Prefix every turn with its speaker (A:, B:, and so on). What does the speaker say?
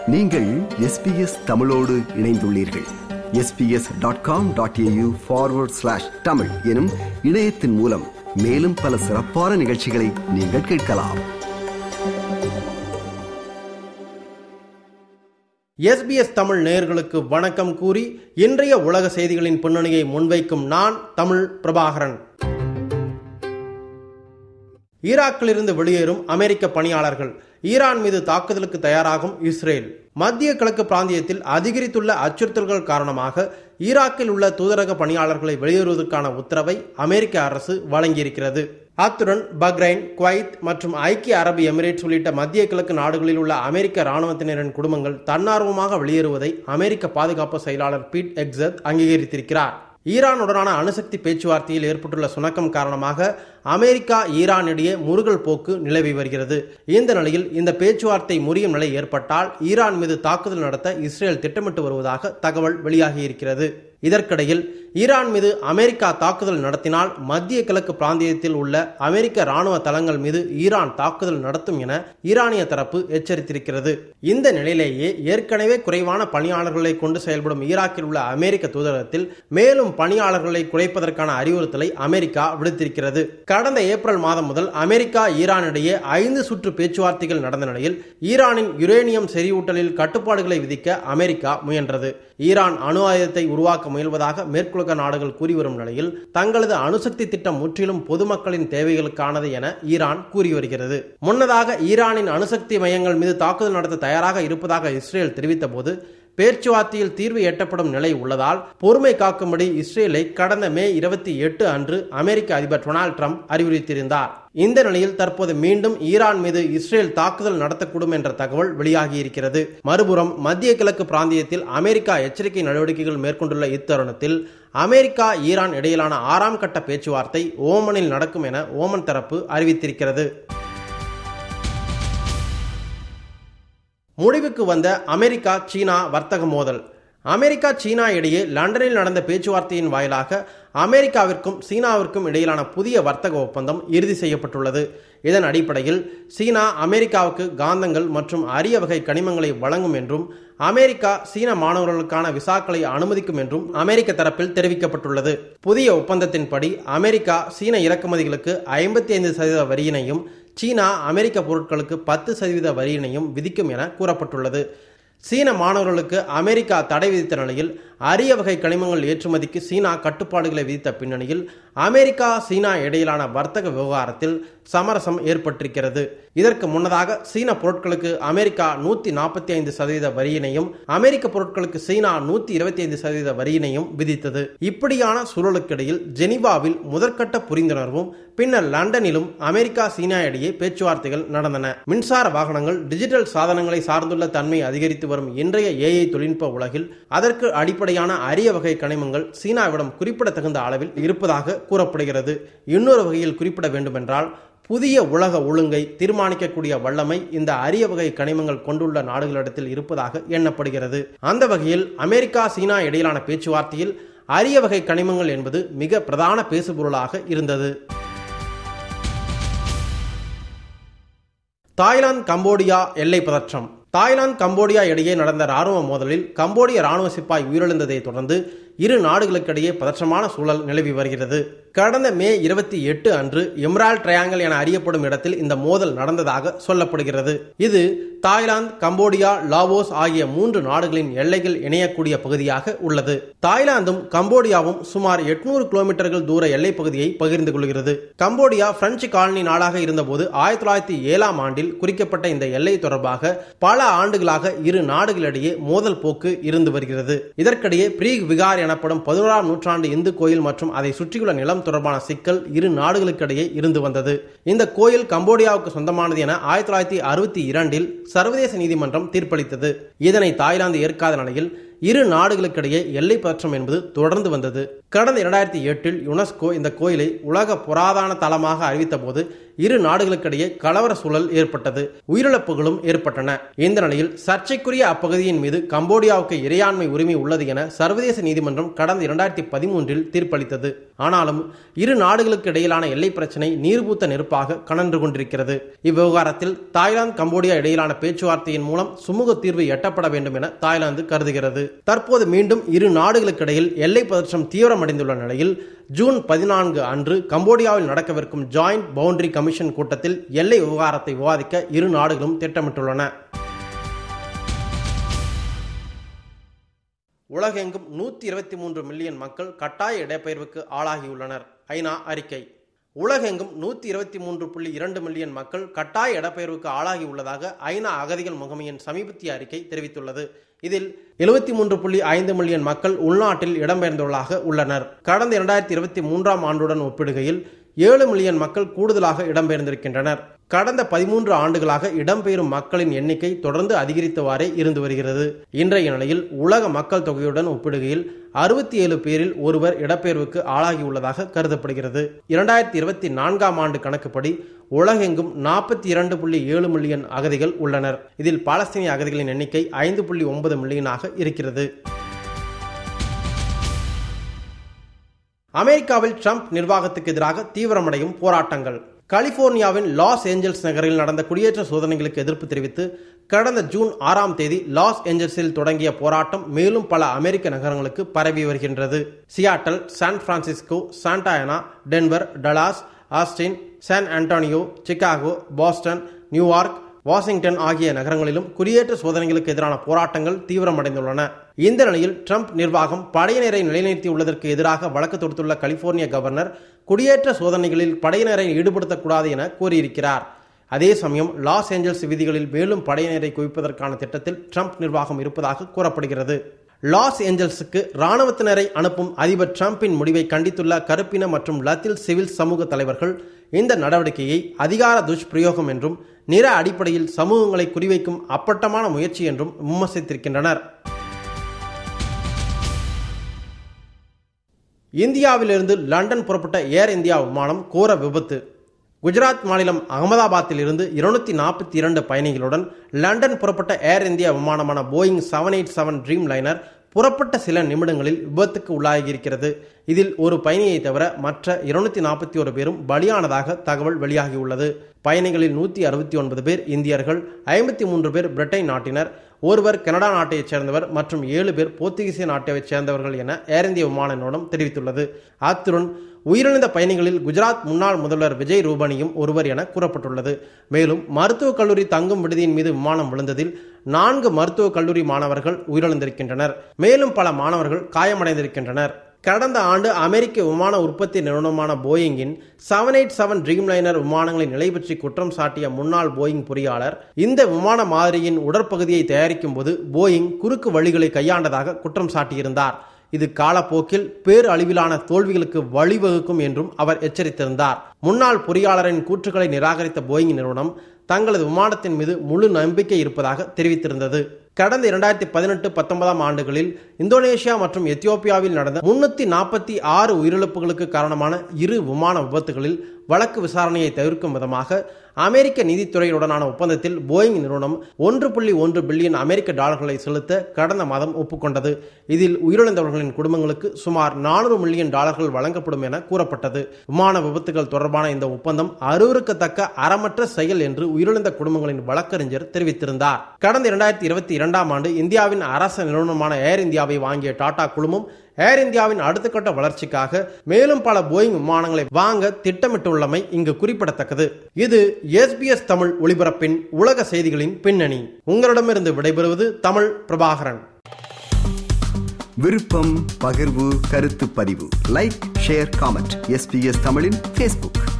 A: நீங்கள் எஸ்பிஎஸ் தமிழோடு இணைந்துள்ளீர்கள் SBS dot com dot AU forward slash Tamil எனும் இணையத்தின் மூலம் மேலும் பல சிறப்பான நிகழ்ச்சிகளை நீங்கள் கேட்கலாம்
B: எஸ்பிஎஸ் தமிழ் நேயர்களுக்கு வணக்கம் கூறி இன்றைய உலக செய்திகளின் பின்னணியை முன்வைக்கும் நான் தமிழ் பிரபாகரன் ஈராக்கிலிருந்து வெளியேறும் அமெரிக்க பணியாளர்கள் ஈரான் மீது தாக்குதலுக்கு தயாராகும் இஸ்ரேல் மத்திய கிழக்கு பிராந்தியத்தில் அதிகரித்துள்ள அச்சுறுத்தல்கள் காரணமாக ஈராக்கில் உள்ள தூதரக பணியாளர்களை வெளியேறுவதற்கான உத்தரவை அமெரிக்க அரசு வழங்கியிருக்கிறது அத்துடன் பக்ரைன் குவைத் மற்றும் ஐக்கிய அரபு எமிரேட்ஸ் உள்ளிட்ட மத்திய கிழக்கு நாடுகளில் உள்ள அமெரிக்க ராணுவத்தினரின் குடும்பங்கள் தன்னார்வமாக வெளியேறுவதை அமெரிக்க பாதுகாப்பு செயலாளர் பீட் எக்ஸத் அங்கீகரித்திருக்கிறார் ஈரானுடனான அணுசக்தி பேச்சுவார்த்தையில் ஏற்பட்டுள்ள சுணக்கம் காரணமாக அமெரிக்கா ஈரான் இடையே முருகல் போக்கு நிலவி வருகிறது இந்த நிலையில் இந்த பேச்சுவார்த்தை முறியும் நிலை ஏற்பட்டால் ஈரான் மீது தாக்குதல் நடத்த இஸ்ரேல் திட்டமிட்டு வருவதாக தகவல் வெளியாகியிருக்கிறது இதற்கிடையில் ஈரான் மீது அமெரிக்கா தாக்குதல் நடத்தினால் மத்திய கிழக்கு பிராந்தியத்தில் உள்ள அமெரிக்க ராணுவ தளங்கள் மீது ஈரான் தாக்குதல் நடத்தும் என ஈரானிய தரப்பு எச்சரித்திருக்கிறது இந்த நிலையிலேயே ஏற்கனவே குறைவான பணியாளர்களை கொண்டு செயல்படும் ஈராக்கில் உள்ள அமெரிக்க தூதரகத்தில் மேலும் பணியாளர்களை குறைப்பதற்கான அறிவுறுத்தலை அமெரிக்கா விடுத்திருக்கிறது கடந்த ஏப்ரல் மாதம் முதல் அமெரிக்கா ஈரான் இடையே ஐந்து சுற்று பேச்சுவார்த்தைகள் நடந்த நிலையில் ஈரானின் யுரேனியம் செறிவூட்டலில் கட்டுப்பாடுகளை விதிக்க அமெரிக்கா முயன்றது ஈரான் அணு ஆயுதத்தை உருவாக்க முயல்வதாக மேற்குலக நாடுகள் கூறி வரும் நிலையில் தங்களது அணுசக்தி திட்டம் முற்றிலும் பொதுமக்களின் தேவைகளுக்கானது என ஈரான் கூறி வருகிறது முன்னதாக ஈரானின் அணுசக்தி மையங்கள் மீது தாக்குதல் நடத்த தயாராக இருப்பதாக இஸ்ரேல் தெரிவித்த போது பேச்சுவார்த்தையில் தீர்வு எட்டப்படும் நிலை உள்ளதால் பொறுமை காக்கும்படி இஸ்ரேலை கடந்த மே இருபத்தி எட்டு அன்று அமெரிக்க அதிபர் டொனால்ட் ட்ரம்ப் அறிவுறுத்தியிருந்தார் இந்த நிலையில் தற்போது மீண்டும் ஈரான் மீது இஸ்ரேல் தாக்குதல் நடத்தக்கூடும் என்ற தகவல் வெளியாகியிருக்கிறது மறுபுறம் மத்திய கிழக்கு பிராந்தியத்தில் அமெரிக்கா எச்சரிக்கை நடவடிக்கைகள் மேற்கொண்டுள்ள இத்தருணத்தில் அமெரிக்கா ஈரான் இடையிலான ஆறாம் கட்ட பேச்சுவார்த்தை ஓமனில் நடக்கும் என ஓமன் தரப்பு அறிவித்திருக்கிறது முடிவுக்கு வந்த அமெரிக்கா சீனா வர்த்தக மோதல் அமெரிக்கா சீனா இடையே லண்டனில் நடந்த பேச்சுவார்த்தையின் வாயிலாக அமெரிக்காவிற்கும் சீனாவிற்கும் இடையிலான புதிய வர்த்தக ஒப்பந்தம் இறுதி செய்யப்பட்டுள்ளது இதன் அடிப்படையில் சீனா அமெரிக்காவுக்கு காந்தங்கள் மற்றும் அரிய வகை கனிமங்களை வழங்கும் என்றும் அமெரிக்கா சீன மாணவர்களுக்கான விசாக்களை அனுமதிக்கும் என்றும் அமெரிக்க தரப்பில் தெரிவிக்கப்பட்டுள்ளது புதிய ஒப்பந்தத்தின்படி அமெரிக்கா சீன இறக்குமதிகளுக்கு ஐம்பத்தி ஐந்து சதவீத வரியினையும் சீனா அமெரிக்க பொருட்களுக்கு பத்து சதவீத வரியினையும் விதிக்கும் என கூறப்பட்டுள்ளது சீன மாணவர்களுக்கு அமெரிக்கா தடை விதித்த நிலையில் அரிய வகை கனிமங்கள் ஏற்றுமதிக்கு சீனா கட்டுப்பாடுகளை விதித்த பின்னணியில் அமெரிக்கா சீனா இடையிலான வர்த்தக விவகாரத்தில் சமரசம் ஏற்பட்டிருக்கிறது இதற்கு முன்னதாக சீன பொருட்களுக்கு அமெரிக்கா நூத்தி நாற்பத்தி ஐந்து சதவீத வரியினையும் அமெரிக்க பொருட்களுக்கு சீனா நூத்தி இருபத்தி ஐந்து சதவீத வரியினையும் விதித்தது இப்படியான சூழலுக்கிடையில் ஜெனிவாவில் முதற்கட்ட புரிந்துணர்வும் பின்னர் லண்டனிலும் அமெரிக்கா சீனா இடையே பேச்சுவார்த்தைகள் நடந்தன மின்சார வாகனங்கள் டிஜிட்டல் சாதனங்களை சார்ந்துள்ள தன்மை அதிகரித்து வரும் இன்றைய ஏஐ தொழில்நுட்ப உலகில் அதற்கு அடிப்படையான அரிய வகை கனிமங்கள் சீனாவிடம் குறிப்பிடத்தகுந்த அளவில் இருப்பதாக கூறப்படுகிறது இன்னொரு வகையில் குறிப்பிட வேண்டுமென்றால் புதிய உலக ஒழுங்கை தீர்மானிக்கக்கூடிய வல்லமை இந்த அரிய வகை கனிமங்கள் கொண்டுள்ள நாடுகளிடத்தில் இருப்பதாக எண்ணப்படுகிறது அந்த வகையில் அமெரிக்கா சீனா இடையிலான பேச்சுவார்த்தையில் அரிய வகை கனிமங்கள் என்பது மிக பிரதான பேசுபொருளாக இருந்தது தாய்லாந்து கம்போடியா எல்லை பதற்றம் தாய்லாந்து கம்போடியா இடையே நடந்த ராணுவ மோதலில் கம்போடிய ராணுவ சிப்பாய் உயிரிழந்ததை தொடர்ந்து இரு நாடுகளுக்கிடையே பதற்றமான சூழல் நிலவி வருகிறது கடந்த மே இருபத்தி எட்டு அன்று எம்ரால் ட்ரையாங்கல் என அறியப்படும் இடத்தில் இந்த மோதல் நடந்ததாக சொல்லப்படுகிறது இது தாய்லாந்து கம்போடியா லாவோஸ் ஆகிய மூன்று நாடுகளின் எல்லைகள் இணையக்கூடிய பகுதியாக உள்ளது தாய்லாந்தும் கம்போடியாவும் சுமார் எட்நூறு கிலோமீட்டர்கள் தூர எல்லை பகுதியை பகிர்ந்து கொள்கிறது கம்போடியா பிரெஞ்சு காலனி நாடாக இருந்தபோது ஆயிரத்தி தொள்ளாயிரத்தி ஏழாம் ஆண்டில் குறிக்கப்பட்ட இந்த எல்லை தொடர்பாக பல ஆண்டுகளாக இரு நாடுகளிடையே மோதல் போக்கு இருந்து வருகிறது இதற்கிடையே பிரீக் விகார் எனப்படும் பதினோராம் நூற்றாண்டு இந்து கோயில் மற்றும் அதை சுற்றியுள்ள நிலம் தொடர்பான சிக்கல் இரு நாடுகளுக்கிடையே இருந்து வந்தது இந்த கோயில் கம்போடியாவுக்கு சொந்தமானது என ஆயிரத்தி தொள்ளாயிரத்தி அறுபத்தி இரண்டில் சர்வதேச நீதிமன்றம் தீர்ப்பளித்தது இதனை தாய்லாந்து ஏற்காத நிலையில் இரு நாடுகளுக்கிடையே எல்லை பதற்றம் என்பது தொடர்ந்து வந்தது கடந்த இரண்டாயிரத்தி எட்டில் யுனெஸ்கோ இந்த கோயிலை உலக புராதன தலமாக அறிவித்த போது இரு நாடுகளுக்கிடையே கலவர சூழல் ஏற்பட்டது உயிரிழப்புகளும் ஏற்பட்டன இந்த நிலையில் சர்ச்சைக்குரிய அப்பகுதியின் மீது கம்போடியாவுக்கு இறையாண்மை உரிமை உள்ளது என சர்வதேச நீதிமன்றம் கடந்த இரண்டாயிரத்தி பதிமூன்றில் தீர்ப்பளித்தது ஆனாலும் இரு நாடுகளுக்கு இடையிலான எல்லை பிரச்சினை நீர்பூத்த நெருப்பாக கனன்று கொண்டிருக்கிறது இவ்விவகாரத்தில் தாய்லாந்து கம்போடியா இடையிலான பேச்சுவார்த்தையின் மூலம் சுமூக தீர்வு எட்டப்பட வேண்டும் என தாய்லாந்து கருதுகிறது தற்போது மீண்டும் இரு நாடுகளுக்கிடையில் எல்லை பதற்றம் தீவிரமடைந்துள்ள நிலையில் ஜூன் பதினான்கு அன்று கம்போடியாவில் நடக்கவிருக்கும் ஜாயிண்ட் பவுண்டரி கமிஷன் கூட்டத்தில் எல்லை விவகாரத்தை விவாதிக்க இரு நாடுகளும் திட்டமிட்டுள்ளன உலகெங்கும் நூற்றி இருபத்தி மூன்று மில்லியன் மக்கள் கட்டாய இடப்பெயர்வுக்கு ஆளாகியுள்ளனர் ஐநா அறிக்கை உலகெங்கும் நூற்றி இருபத்தி மூன்று புள்ளி இரண்டு மில்லியன் மக்கள் கட்டாய இடப்பெயர்வுக்கு ஆளாகி உள்ளதாக ஐநா அகதிகள் முகமையின் சமீபத்திய அறிக்கை தெரிவித்துள்ளது இதில் எழுபத்தி மூன்று புள்ளி ஐந்து மில்லியன் மக்கள் உள்நாட்டில் இடம்பெயர்ந்துள்ளதாக உள்ளனர் கடந்த இரண்டாயிரத்தி இருபத்தி மூன்றாம் ஆண்டுடன் ஒப்பிடுகையில் ஏழு மில்லியன் மக்கள் கூடுதலாக இடம்பெயர்ந்திருக்கின்றனர் கடந்த பதிமூன்று ஆண்டுகளாக இடம்பெயரும் மக்களின் எண்ணிக்கை தொடர்ந்து அதிகரித்தவாறே இருந்து வருகிறது இன்றைய நிலையில் உலக மக்கள் தொகையுடன் ஒப்பிடுகையில் அறுபத்தி ஏழு பேரில் ஒருவர் இடப்பெயர்வுக்கு ஆளாகியுள்ளதாக கருதப்படுகிறது இரண்டாயிரத்தி இருபத்தி நான்காம் ஆண்டு கணக்குப்படி உலகெங்கும் நாற்பத்தி இரண்டு புள்ளி ஏழு மில்லியன் அகதிகள் உள்ளனர் இதில் பாலஸ்தீனிய அகதிகளின் எண்ணிக்கை ஐந்து புள்ளி ஒன்பது மில்லியனாக இருக்கிறது அமெரிக்காவில் ட்ரம்ப் நிர்வாகத்துக்கு எதிராக தீவிரமடையும் போராட்டங்கள் கலிபோர்னியாவின் லாஸ் ஏஞ்சல்ஸ் நகரில் நடந்த குடியேற்ற சோதனைகளுக்கு எதிர்ப்பு தெரிவித்து கடந்த ஜூன் ஆறாம் தேதி லாஸ் ஏஞ்சல்ஸில் தொடங்கிய போராட்டம் மேலும் பல அமெரிக்க நகரங்களுக்கு பரவி வருகின்றது Seattle San Francisco Santa Ana Denver Dallas Austin San Antonio Chicago Boston New York Washington ஆகிய நகரங்களிலும் குடியேற்ற சோதனைகளுக்கு எதிரான போராட்டங்கள் தீவிரமடைந்துள்ளன இந்த நிலையில் ட்ரம்ப் நிர்வாகம் படையினரை நிலைநிறுத்தியுள்ளதற்கு எதிராக வழக்கு தொடுத்துள்ள கலிபோர்னிய கவர்னர் குடியேற்ற சோதனைகளில் படையினரை ஈடுபடுத்தக்கூடாது என கூறியிருக்கிறார் அதே சமயம் லாஸ் ஏஞ்சல்ஸ் விதிகளில் மேலும் படையினரை குவிப்பதற்கான திட்டத்தில் ட்ரம்ப் நிர்வாகம் இருப்பதாக கூறப்படுகிறது லாஸ் ஏஞ்சல்ஸுக்கு ராணுவத்தினரை அனுப்பும் அதிபர் டிரம்பின் முடிவை கண்டித்துள்ள கருப்பின மற்றும் லத்தில் சிவில் சமூக தலைவர்கள் இந்த நடவடிக்கையை அதிகார துஷ்பிரயோகம் என்றும் நிற அடிப்படையில் சமூகங்களை குறிவைக்கும் அப்பட்டமான முயற்சி என்றும் விமர்சித்திருக்கின்றனர் இந்தியாவிலிருந்து லண்டன் புறப்பட்ட ஏர் இந்தியா விமானம் கோர விபத்து குஜராத் மாநிலம் அகமதாபாத்தில் இருந்து இருநூத்தி நாற்பத்தி இரண்டு பயணிகளுடன் லண்டன் புறப்பட்ட ஏர் இந்தியா விமானமான Boeing seven eight seven Dreamliner புறப்பட்ட சில நிமிடங்களில் விபத்துக்கு உள்ளாகியிருக்கிறது இதில் ஒரு பயணியை தவிர மற்ற இருநூத்தி நாற்பத்தி ஒரு பேரும் பலியானதாக தகவல் வெளியாகியுள்ளது பயணிகளில் நூற்றி அறுபத்தி ஒன்பது பேர் இந்தியர்கள் ஐம்பத்தி மூன்று பேர் பிரிட்டன் நாட்டினர் ஒருவர் கனடா நாட்டைச் சேர்ந்தவர் மற்றும் ஏழு பேர் போர்த்துகீசிய நாட்டைச் சேர்ந்தவர்கள் என ஏர் இந்திய விமான நிறுவனம் தெரிவித்துள்ளது அத்துடன் உயிரிழந்த பயணிகளில் குஜராத் முன்னாள் முதல்வர் விஜய் ரூபானியும் ஒருவர் என கூறப்பட்டுள்ளது மேலும் மருத்துவக் கல்லூரி தங்கும் விடுதியின் மீது விமானம் விழுந்ததில் நான்கு மருத்துவக் கல்லூரி மாணவர்கள் உயிரிழந்திருக்கின்றனர் மேலும் பல மாணவர்கள் காயமடைந்திருக்கின்றனர் கடந்த ஆண்டு அமெரிக்க விமான உற்பத்தி நிறுவனமான போயிங்கின் seven eight seven Dreamliner விமானங்களின் நிலை பற்றி குற்றம் சாட்டிய முன்னாள் போயிங் பொறியாளர் இந்த விமான மாதிரியின் உடற்பகுதியை தயாரிக்கும் போது போயிங் குறுக்கு வழிகளை கையாண்டதாக குற்றம் சாட்டியிருந்தார் இது காலப்போக்கில் பேர் அழிவிலான தோல்விகளுக்கு வழிவகுக்கும் என்றும் அவர் எச்சரித்திருந்தார் முன்னாள் பொறியாளரின் கூற்றுக்களை நிராகரித்த போயிங் நிறுவனம் தங்களது விமானத்தின் மீது முழு நம்பிக்கை இருப்பதாக தெரிவித்திருந்தது கடந்த இரண்டாயிரத்தி பதினெட்டு பத்தொன்பதாம் ஆண்டுகளில் இந்தோனேஷியா மற்றும் எத்தியோப்பியாவில் நடந்த முன்னூத்தி நாற்பத்தி ஆறு உயிரிழப்புகளுக்கு காரணமான இரு விமான விபத்துகளில் வழக்கு விசாரணையை தவிர்க்கும் விதமாக அமெரிக்க நீதித்துறையுடனான ஒப்பந்தத்தில் போயிங் நிறுவனம் ஒன்று புள்ளி ஒன்று பில்லியன் அமெரிக்க டாலர்களை செலுத்த கடந்த மாதம் ஒப்புக்கொண்டது இதில் உயிரிழந்தவர்களின் குடும்பங்களுக்கு சுமார் நானூறு மில்லியன் டாலர்கள் வழங்கப்படும் என கூறப்பட்டது விமான விபத்துகள் தொடர்பான இந்த ஒப்பந்தம் அருவருக்கத்தக்க அறமற்ற செயல் என்று உயிரிழந்த குடும்பங்களின் வழக்கறிஞர் தெரிவித்திருந்தார் கடந்த இரண்டாயிரத்தி இருபத்தி இரண்டாம் ஆண்டு இந்தியாவின் அரச நிறுவனமான ஏர் இந்தியாவை வாங்கிய டாடா குழுமம் ஏர் இந்தியாவின் அடுத்த கட்ட வளர்ச்சிக்காக மேலும் பல போயிங் விமானங்களை வாங்க திட்டமிட்டுள்ளமை இங்கு குறிப்பிடத்தக்கது இது எஸ்பிஎஸ் தமிழ் ஒளிபரப்பின் உலக செய்திகளின் பின்னணி உங்களிடமிருந்து விடைபெறுவது தமிழ் பிரபாகரன்
A: விருப்பம் பகிர்வு கருத்து பதிவு லைக் ஷேர் காமெண்ட் எஸ்பிஎஸ் தமிழின் ஃபேஸ்புக்